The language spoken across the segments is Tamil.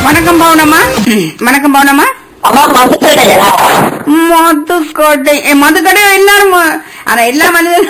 வணக்கம் பவுனம்மா வணக்கம் பவுனம்மா அம்மா மதுக்கடையா மதுக்கடை ஏ, மதுக்கடை எல்லாரும் ம- ஆனா எல்லா மனிதன்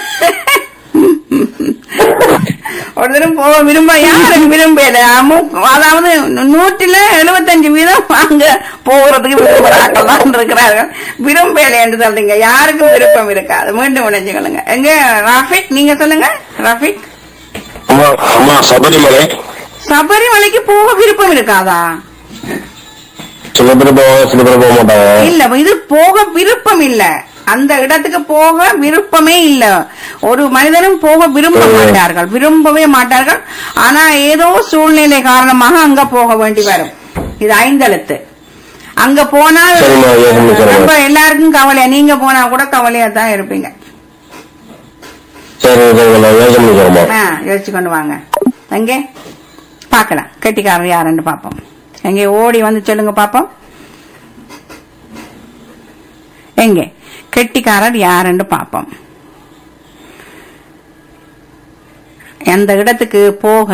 ஒரு தரம் போக விரும்ப யாருக்கு விரும்பல அமு- அதாவது நூற்றுல எழுபத்தஞ்சு வீதம் அங்க போகிறதுக்கு விரும்புறாங்கலாம் இருக்கிறார்கள் விரும்பல என்று சொல்றீங்க யாருக்கும் விருப்பம் இருக்காது மீண்டும் உணர்ச்சிகளுங்க எங்க ரஃபிக் நீங்க சொல்லுங்க ரஃபிக் அம்மா அம்மா சபரிமலை சபரிமலைக்கு போக விருப்பம் இருக்காதா சில பேர் போவாங்க சில பேர் போக மாட்டாங்க இல்ல இது போக விருப்பம் இல்ல அந்த இடத்துக்கு போக விருப்பமே இல்ல ஒரு மனிதனும் போக விரும்ப ம். மாட்டார்கள் விரும்பவே மாட்டார்கள் ஆனா ஏதோ சூழ்நிலை காரணமாக அங்க போக வேண்டி வரும் இது ஐந்தெழுத்து அங்க போனால் சரிம்மா, யோசனை சொல்லுங்க. ரொம்ப எல்லாருக்கும் கவலையா நீங்க போனா கூட கவலையா தான் இருப்பீங்க சரி சரி நான் யோசனை பண்ணிக்கிறேம்மா ஆ, யோசிச்சு கொண்டு வாங்க எங்கே பார்க்கலாம் கெட்டிக்காரர் யாருன்னு பாப்போம் எங்கே ஓடி வந்து சொல்லுங்க பாப்போம் எங்கே கெட்டிக்காரர் யாருன்னு பாப்போம் எந்த இடத்துக்கு போக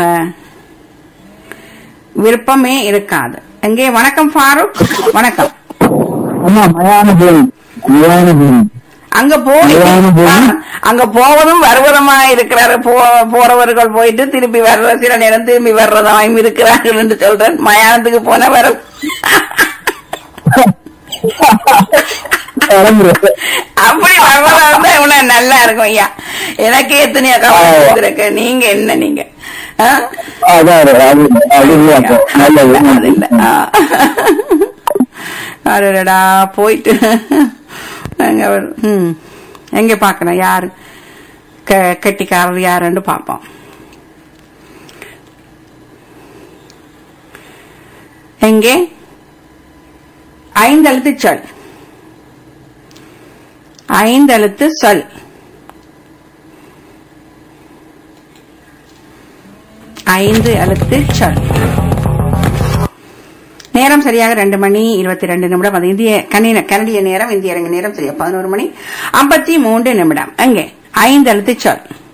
விருப்பமே இருக்காது எங்கே வணக்கம் ஃபாரூக் வணக்கம் அம்மா மயானபுரம் மயானபுரம் அங்க போய் மயானபுரம். அங்க போவதும் வருவதுமா இருக்கிறாரு போ- போறவர்கள் போயிட்டு திருப்பி வர்ற சில நேரம் திரும்பி வர்றதாயும் இருக்கிறார்கள் என்று சொல்றேன் மயானத்துக்கு போன வரும் அப்படி வர்றதா இருந்தா இவ்வளவு நல்லா இருக்கும் ஐயா எனக்கு எத்தனையோ கவலை இருக்கு நீங்க என்ன நீங்க ஆ? அதான் அது அது இல்ல அப்போ. அது நல்லது இல்ல ஆ. அடடடா போயிட்டு அங்க ஒரு- ம். எங்க பாக்கணும் யாரு க- கெட்டிக்காரர் யாருன்னு பாப்போம் எங்கே ஐந்தெழுத்து சொல் ஐந்தெழுத்து சொல் ஐந்து எழுத்து சொல் நேரம் சரியாக ரெண்டு மணி இருபத்தி ரெண்டு நிமிடம் அது இந்திய கணின கனடிய நேரம் இந்திய அரங்க நேரம் சரியா பதினோரு மணி ஐம்பத்தி மூன்று நிமிடம் அங்கே ஐந்து எழுத்து சொல்